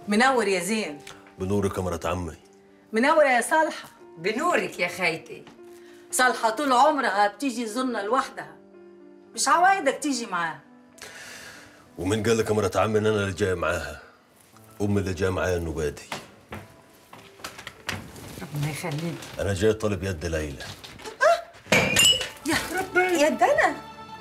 منور يا زين بنورك يا مرات عمي منورة يا صالحة بنورك يا خيتي صالحة طول عمرها بتيجي تزورنا لوحدها مش عوايدك تيجي معاها ومين قال لك يا مرات عمي ان انا اللي جاي معاها امي اللي جايه معايا النبادي ربنا يخليك انا جاي طالب يد ليلى يا ربي يا دنا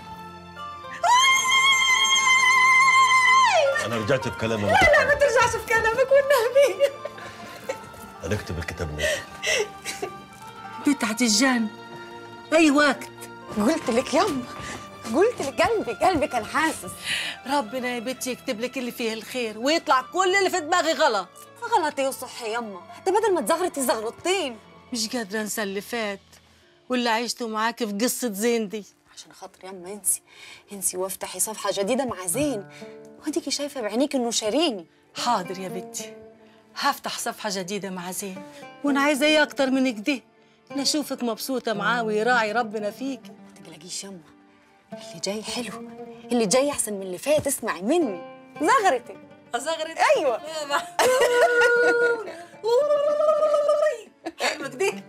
انا رجعت بكلامي لا ما ترجعش في كلامك والنبي انا اكتب الكتاب نازل بنت عتجان اي وقت قلت لك يما قلت لك قلبي قلبي كان حاسس ربنا يا بنتي يكتب لك اللي فيه الخير ويطلع كل اللي في دماغي غلط غلطي وصحي يما ده بدل ما تزغرتي زغرتين مش قادرة انسى اللي فات واللي عشته معاك في قصة زين دي عشان خاطر يما انسي انسي وافتحي صفحة جديدة مع زين واديكي شايفة بعينيك انه شاريني حاضر يا بنتي هفتح صفحة جديدة مع زين وانا عايزة ايه اكتر من كده نشوفك مبسوطة معاه ويراعي ربنا فيك ما تقلقيش يما اللي جاي حلو اللي جاي احسن من اللي فات اسمعي مني زغرتي أزغرت ايوه حلوة كده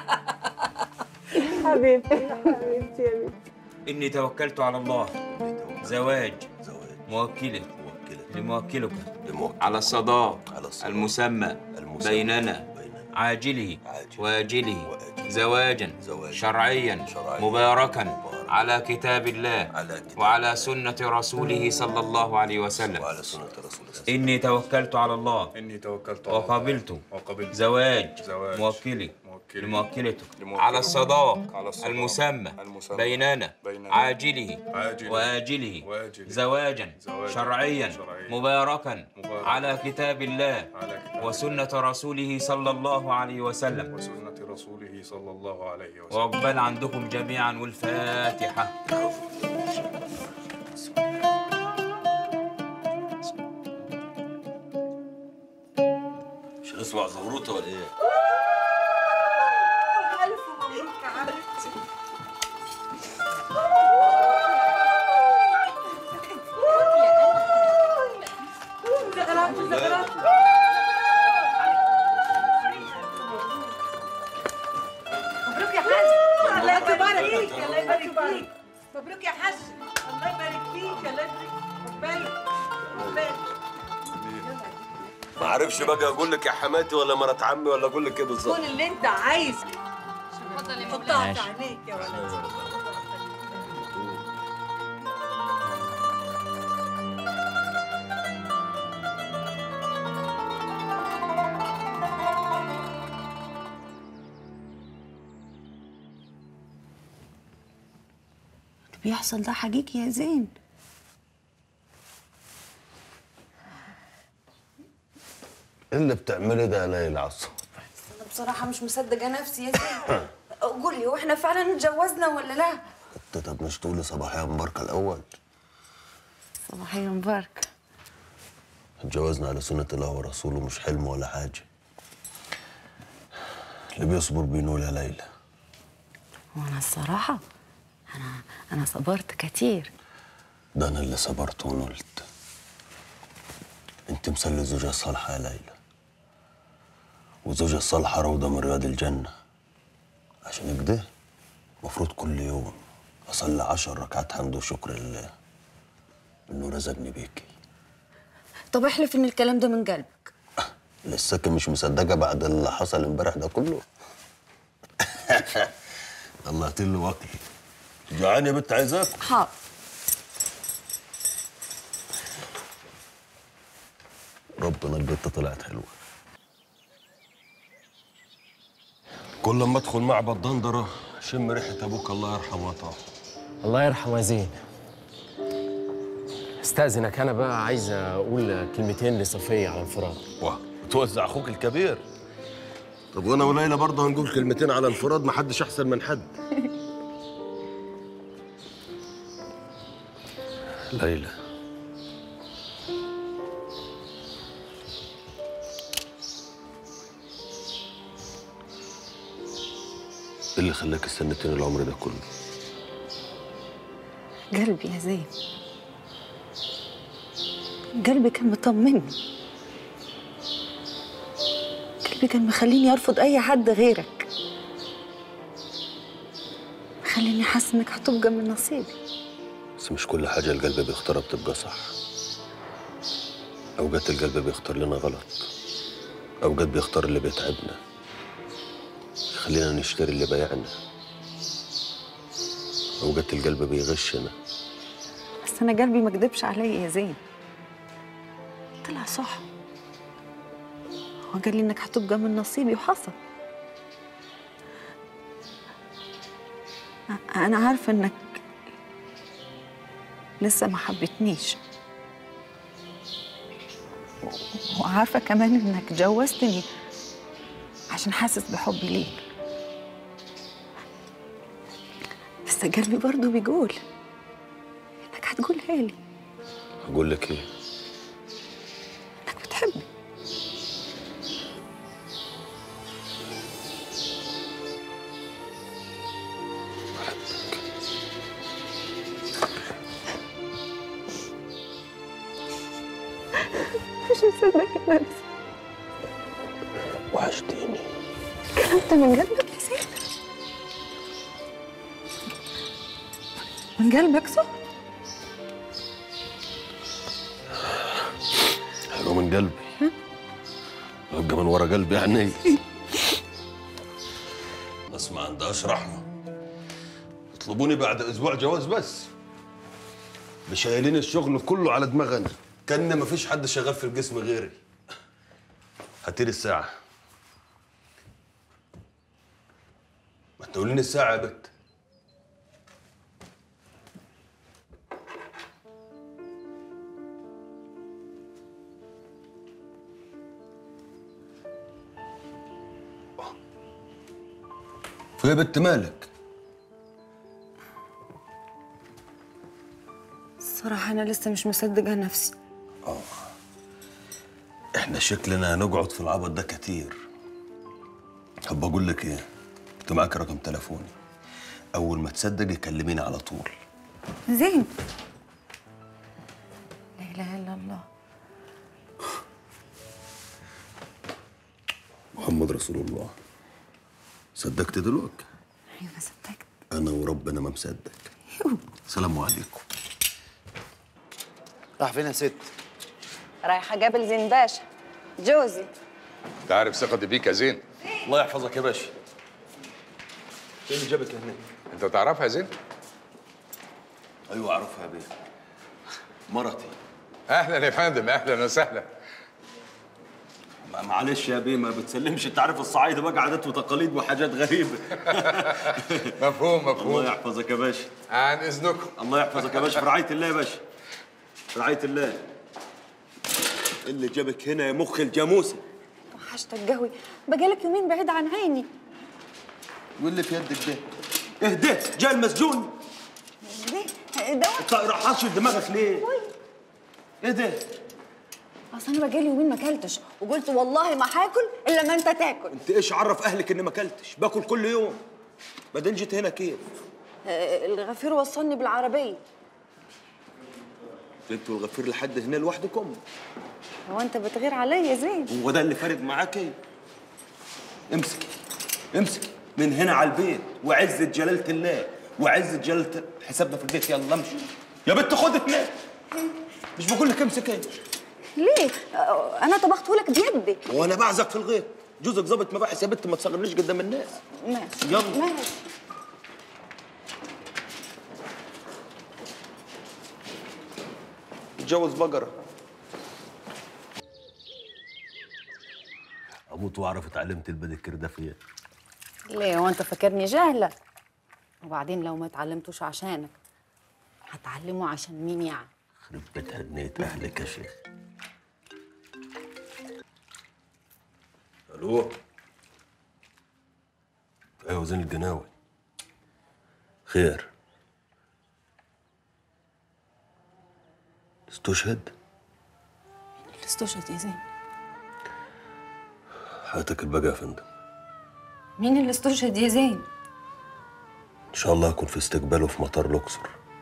إني توكلت على الله زواج زواج موكلة موكلة لموكلك لموكل على الصداق على الصداق المسمى المسمى بيننا بيننا عاجله عاجله واجله وآجله زواجا زواجا شرعيا شرعيا مباركا مباركا على كتاب الله على كتاب وعلى سنة رسوله صلى الله عليه وسلم وعلى سنة رسول الله إني توكلت على الله إني توكلت على الله وقبلت وقبلت زواج زواج موكلي موكلي لموكلتك لموكلك على الصداق على الصداق المسمى المسمى بيننا بيننا عاجله عاجله وآجله وآجله زواجا زواجا شرعيا شرعيا مباركا مباركا على كتاب الله على كتاب وسنة رسوله صلى الله عليه وسلم وسنة رسوله صلى الله عليه وسلم وعقبال عندكم جميعا والفاتحة مش نسمع زغروطة ولا ايه؟ مبروك يا حاج الله يبارك فيك الله يبارك فيك مبروك يا حاج الله يبارك فيك الله يبارك عقبالك عقبالك ما اعرفش بقى اقول لك يا حماتي ولا مرات عمي ولا اقول لك ايه بالظبط كل اللي انت عايزه حطها في عينيك يا ولد اللي بيحصل ده حقيقي يا زين ايه اللي بتعملي ده يا ليلى عصام؟ انا بصراحة مش مصدقة نفسي يا زين قولي هو احنا فعلا اتجوزنا ولا لا؟ انت طب مش تقولي صباحية مباركة الأول صباحية مباركة اتجوزنا على سنة الله ورسوله مش حلم ولا حاجة اللي بيصبر بينول يا ليلى وانا الصراحة انا انا صبرت كتير ده أنا اللي صبرت ونلت أنت مسلي زوجة الصالحة يا ليلى وزوجة الصالحة روضة من رياض الجنة عشان كده المفروض كل يوم أصلي عشر ركعات حمد وشكر لله إنه رزقني بيكي طب احلف ان الكلام ده من قلبك لساكي مش مصدقة بعد اللي حصل امبارح ده كله الله له واكل جعان يا بنت عايزاك حاضر ربنا البت طلعت حلوة كل ما ادخل معبد دندرة شم ريحة ابوك الله يرحمه وطاعه الله يرحمه يا زين استاذنك انا بقى عايز اقول كلمتين لصفيه على انفراد واه توزع اخوك الكبير طب وانا وليلى برضه هنقول كلمتين على انفراد ما حدش احسن من حد ليلى إيه اللي خلاك استنتين العمر ده كله قلبي يا زين قلبي كان مطمني قلبي كان مخليني ارفض اي حد غيرك خليني حاسه انك هتبقى من نصيبي بس مش كل حاجة القلب بيختارها بتبقى صح أوقات القلب بيختار لنا غلط أوقات بيختار اللي بيتعبنا يخلينا نشتري اللي بايعنا أوقات القلب بيغشنا بس انا قلبي ما كدبش عليا يا زين طلع صح هو قال لي انك هتبقى من نصيبي وحصل أ- انا عارفه انك لسه ما حبيتنيش و- وعارفه كمان انك جوزتني عشان حاسس بحبي ليك بس قلبي برضه بيقول انك هتقولها لي أقول لك إيه انك بتحبني مش مصدقة نفسي وحشتيني انت من قلبك يا سيد من قلبك صح حلو من قلبي يبقى من ورا قلبي يعني بس ما عندهاش رحمة يطلبوني بعد أسبوع جواز بس مشايلين الشغل كله على دماغنا كان ما فيش حد شغال في القسم غيري هاتيلي الساعة ما تقولين الساعة يا بت في يا بت مالك الصراحة أنا لسه مش مصدقة نفسي احنا شكلنا هنقعد في العبط ده كتير طب بقول لك ايه انت معاك رقم تليفوني اول ما تصدقي كلميني على طول زين لا إله إلا الله محمد رسول الله صدقت دلوقتي أيوة صدقت انا وربنا ما مصدق سلام عليكم راح فين يا ست؟ رايحة جبل زين باشا جوزي انت عارف ثقتي بيك يا زين الله يحفظك يا باشا ايه اللي جابك هنا انت تعرفها يا زين ايوه اعرفها يا بيه مرتي اهلا يا فندم اهلا وسهلا ما- معلش يا بيه ما بتسلمش انت عارف الصعايده بقى عادات وتقاليد وحاجات غريبه مفهوم الله مفهوم يحفظك يا باشا عن اذنكم الله يحفظك يا باشا في رعايه الله يا باشا في رعايه الله إيه اللي جابك هنا يا مخ الجاموسه وحشتك قوي بقالك يومين بعيد عن عيني واللي في يدك ده ايه ده جاي المسجون ليه؟ ده انت راح حاشر دماغك ليه ايه ده اصل انا بقالي يومين ما اكلتش وقلت والله ما هاكل الا ما انت تاكل انت ايش عرف اهلك اني ما اكلتش باكل كل يوم بعدين جيت هنا كيف آه، الغفير وصلني بالعربيه انتوا الغفير لحد هنا لوحدكم هو انت بتغير عليا زين هو ده اللي فارق معاكي امسكي امسكي من هنا على البيت وعزة جلالة الله وعزة جلالة حسابنا في البيت يلا امشي يا بنت خد اتنين مش بقول لك امسكي ليه آه، انا طبخته لك بيدي وانا بعزك في الغيط جوزك ظابط مباحث يا بنت ما تصغرنيش قدام الناس ماشي يلا. ماشي اتجوز بقرة اموت واعرف اتعلمت البديكير ده فين ليه هو انت فاكرني جاهله وبعدين لو ما اتعلمتوش عشانك هتعلمه عشان مين يعني خرب بيت هنيت اهلك يا شيخ الو ايوه زين القناوي خير استشهد استشهد يا زين حياتك البقى يا فندم مين اللي استشهد يا زين ان شاء الله اكون في استقباله في مطار الاقصر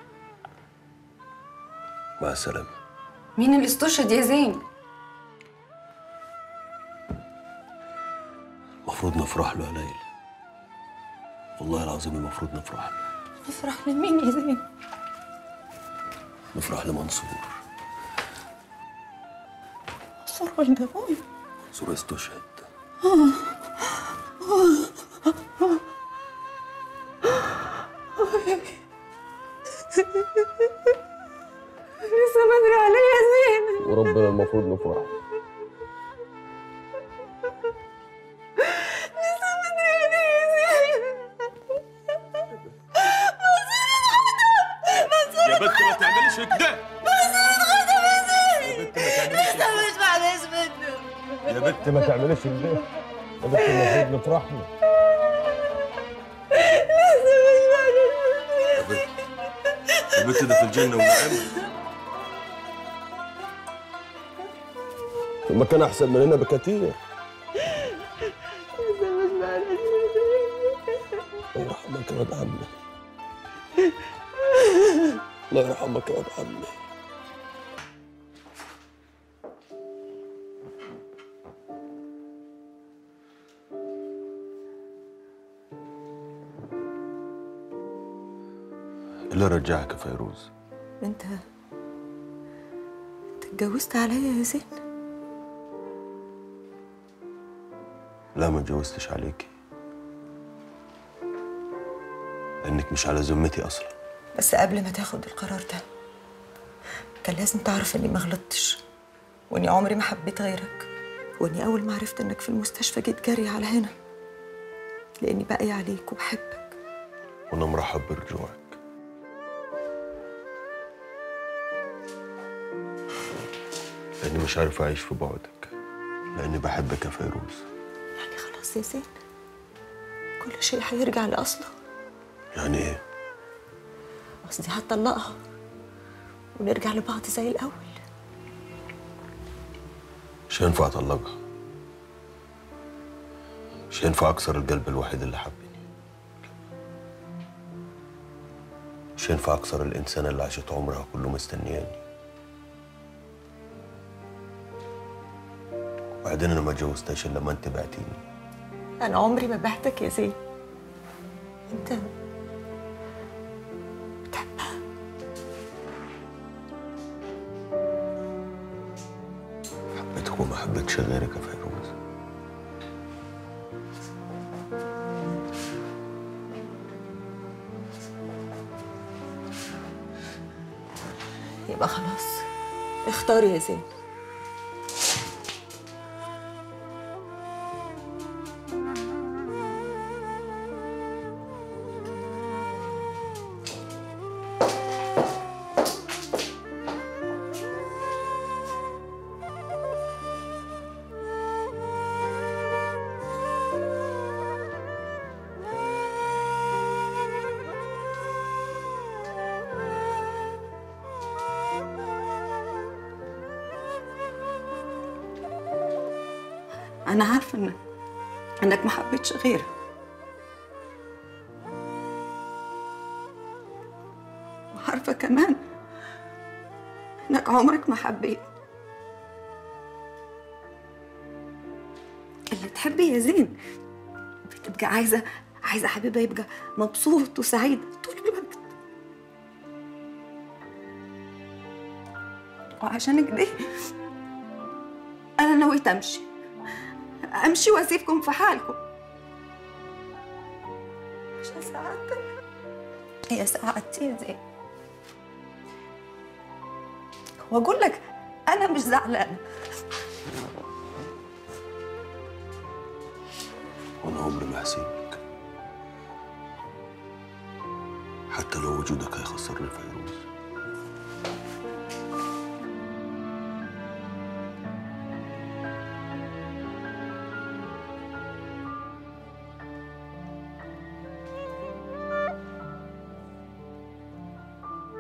مع السلامه مين اللي استشهد يا زين المفروض نفرح له يا ليلى والله العظيم المفروض نفرح له افرح لمين يا زين نفرح لمنصور صور ولد ابوي منصور استشهد لسه بدري عليه يا زين وربنا المفروض نفرح يا بنت ما تعمليش كده يا بنت ما تعمليش كده يا بنت المفروض نفرح له البنت ده في الجنة ونعم في مكان احسن مننا بكتير الله يرحمك يا واد عمي الله يرحمك يا واد عمي اللي رجعك يا فيروز انت انت اتجوزت عليا يا زين لا ما اتجوزتش عليكي لانك مش على ذمتي اصلا بس قبل ما تاخد القرار ده كان لازم تعرف اني ما غلطتش واني عمري ما حبيت غيرك واني اول ما عرفت انك في المستشفى جيت جري على هنا لاني باقي عليك وبحبك وانا مرحب برجوعك لاني مش عارف اعيش في بعدك لاني بحبك يا فيروز يعني خلاص يا زين كل شيء هيرجع لاصله يعني ايه قصدي هتطلقها ونرجع لبعض زي الاول مش هينفع اطلقها مش هينفع اكسر القلب الوحيد اللي حبني مش هينفع اكسر الانسانه اللي عاشت عمرها كله مستنياني وبعدين انا ما اتجوزتهاش الا لما انت بعتيني انا عمري ما بعتك يا زين انت بتحبها حبيتك وما حبيتش غيرك يا فيروز يبقى خلاص اختار يا زين انا عارفه انك انك ما حبيتش غيرها وعارفه كمان انك عمرك ما حبيت اللي تحبي يا زين بتبقى عايزه عايزه حبيبها يبقى مبسوط وسعيد طول الوقت وعشان كده انا نويت امشي امشي واسيبكم في حالكم عشان سعادتك هي سعادتي يا زين واقول لك انا مش زعلانه وانا عمري ما هسيبك حتى لو وجودك هيخسرني فيروز